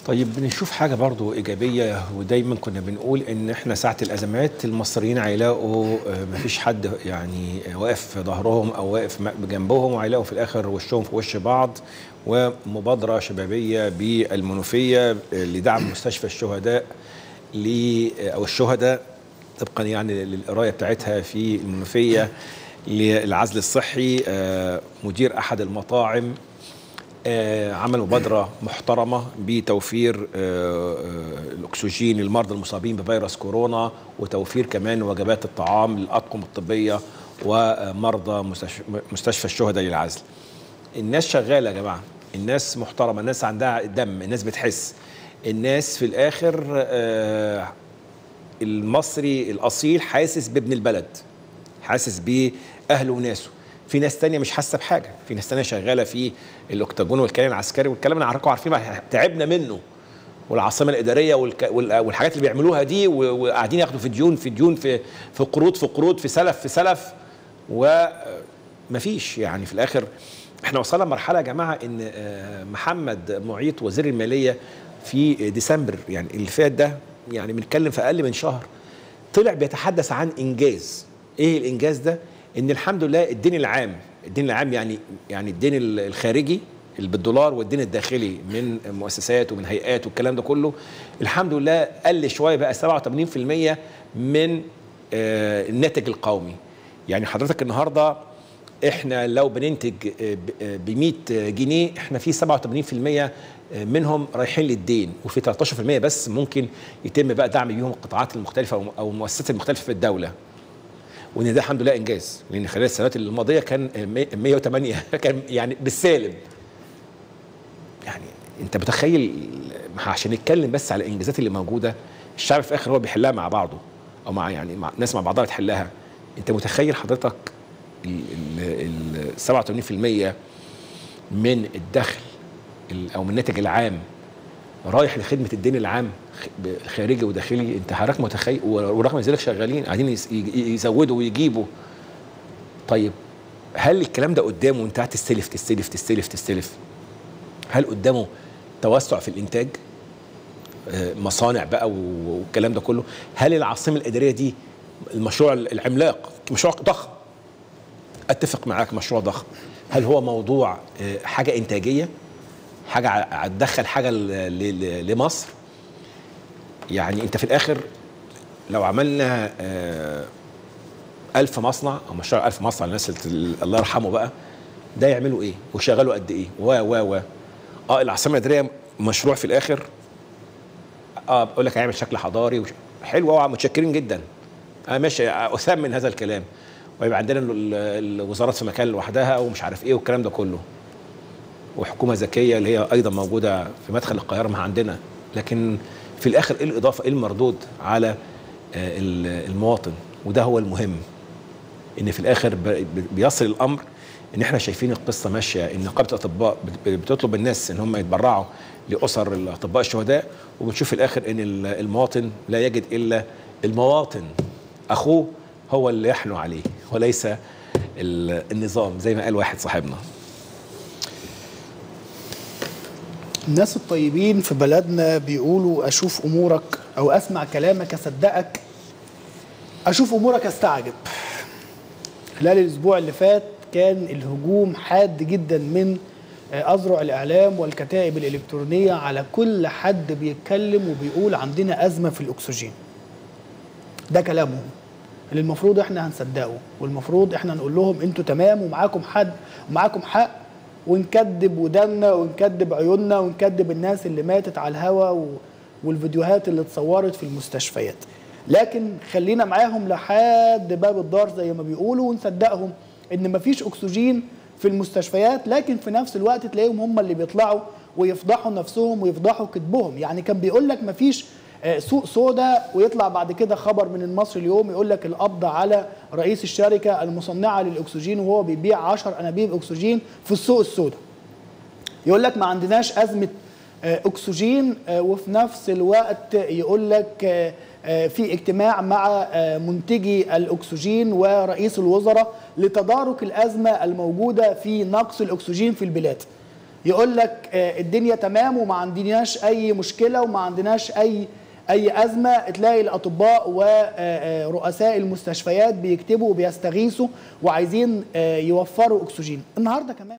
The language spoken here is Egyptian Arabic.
طيب بنشوف حاجة برضو إيجابية ودايما كنا بنقول إن إحنا ساعة الأزمات المصريين هيلاقوا آه، مفيش حد يعني واقف في ظهرهم أو واقف م- جنبهم وهيلاقوا في الآخر وشهم في وش بعض ومبادرة شبابية بالمنوفية آه، لدعم مستشفى الشهداء ل- أو الشهداء طبقا يعني للقراية بتاعتها في المنوفية للعزل الصحي آه، مدير أحد المطاعم آه، عمل مبادرة محترمة بتوفير آه، آه، الأكسجين للمرضى المصابين بفيروس كورونا وتوفير كمان وجبات الطعام للأطقم الطبية ومرضى مستشفى, مستشفى الشهداء للعزل الناس شغالة يا جماعة الناس محترمة الناس عندها دم الناس بتحس الناس في الآخر آه، المصري الأصيل حاسس بابن البلد حاسس بأهله وناسه في ناس تانية مش حاسة بحاجة في ناس تانية شغالة في الأكتاجون والكيان العسكري والكلام اللي عارفين عارفين بقى تعبنا منه والعاصمة الإدارية والك... وال- والحاجات اللي بيعملوها دي و- وقاعدين ياخدوا في ديون في ديون في في قروض في قروض في سلف في سلف ومفيش يعني في الآخر احنا وصلنا لمرحلة يا جماعة إن آه، محمد معيط وزير المالية في ديسمبر يعني اللي فات ده يعني بنتكلم في أقل من شهر طلع بيتحدث عن انجاز ايه الانجاز ده ان الحمد لله الدين العام الدين العام يعني يعني الدين ال- الخارجي اللي بالدولار والدين الداخلي من مؤسسات ومن هيئات والكلام ده كله الحمد لله قل شويه بقى 87% من آه، الناتج القومي يعني حضرتك النهارده احنا لو بننتج ب 100 جنيه احنا في 87% منهم رايحين للدين وفي 13% بس ممكن يتم بقى دعم بيهم القطاعات المختلفه أو- او المؤسسات المختلفه في الدوله وان ده الحمد لله انجاز لان خلال السنوات الماضيه كان 108 كان يعني بالسالب يعني انت متخيل عشان نتكلم بس على الانجازات اللي موجوده الشعب في الاخر هو بيحلها مع بعضه او مع يعني مع ناس مع بعضها بتحلها انت متخيل حضرتك ال ال- ال 87% من الدخل ال- او من الناتج العام رايح لخدمه الدين العام خ- ب- خارجي وداخلي انت حضرتك متخيل ورغم ذلك شغالين قاعدين يس- ي- يزودوا ويجيبوا طيب هل الكلام ده قدامه وانت قاعد تستلف تستلف تستلف تستلف هل قدامه توسع في الانتاج آه، مصانع بقى و- والكلام ده كله هل العاصمه الاداريه دي المشروع العملاق مشروع ضخم اتفق معاك مشروع ضخم هل هو موضوع آه، حاجه انتاجيه حاجه ع- هتدخل حاجه ل- ل- لمصر يعني انت في الاخر لو عملنا آه، ألف مصنع أو مشروع ألف مصنع للناس اللي- الله يرحمه بقى ده يعملوا إيه وشغلوا قد إيه و و و اه العاصمة الإدارية مشروع في الآخر اه بقول لك هيعمل شكل حضاري وش... حلو قوي متشكرين جدا اه ماشي أثمن هذا الكلام ويبقى عندنا ال- ال- الوزارات في مكان لوحدها ومش عارف إيه والكلام ده كله وحكومة ذكية اللي هي أيضا موجودة في مدخل القاهرة ما عندنا لكن في الآخر إيه الإضافة إيه المردود على آه، ال- المواطن وده هو المهم ان في الاخر ب- ب- بيصل الامر ان احنا شايفين القصه ماشيه ان نقابه الاطباء بت- بتطلب الناس ان هم يتبرعوا لاسر الاطباء الشهداء وبنشوف في الاخر ان ال- المواطن لا يجد الا المواطن اخوه هو اللي يحنو عليه وليس ال- النظام زي ما قال واحد صاحبنا الناس الطيبين في بلدنا بيقولوا اشوف امورك او اسمع كلامك اصدقك اشوف امورك استعجب خلال الاسبوع اللي فات كان الهجوم حاد جدا من آه، اذرع الاعلام والكتائب الالكترونيه على كل حد بيتكلم وبيقول عندنا ازمه في الاكسجين ده كلامهم اللي المفروض احنا هنصدقه والمفروض احنا نقول لهم انتوا تمام ومعاكم حد ومعاكم حق ونكذب ودنا ونكذب عيوننا ونكذب الناس اللي ماتت على الهوا و... والفيديوهات اللي اتصورت في المستشفيات لكن خلينا معاهم لحد باب الدار زي ما بيقولوا ونصدقهم ان مفيش اكسجين في المستشفيات لكن في نفس الوقت تلاقيهم هم اللي بيطلعوا ويفضحوا نفسهم ويفضحوا كذبهم يعني كان بيقول لك مفيش آه، سوق سودا ويطلع بعد كده خبر من المصري اليوم يقول لك القبض على رئيس الشركه المصنعه للاكسجين وهو بيبيع 10 انابيب اكسجين في السوق السوداء يقول لك ما عندناش ازمه آه، اكسجين آه، وفي نفس الوقت يقول لك آه، آه، في اجتماع مع آه، منتجي الاكسجين ورئيس الوزراء لتدارك الازمه الموجوده في نقص الاكسجين في البلاد يقول لك آه، الدنيا تمام وما عندناش اي مشكله وما عندناش اي اي ازمه تلاقي الاطباء ورؤساء المستشفيات بيكتبوا وبيستغيثوا وعايزين آه، يوفروا اكسجين النهارده كمان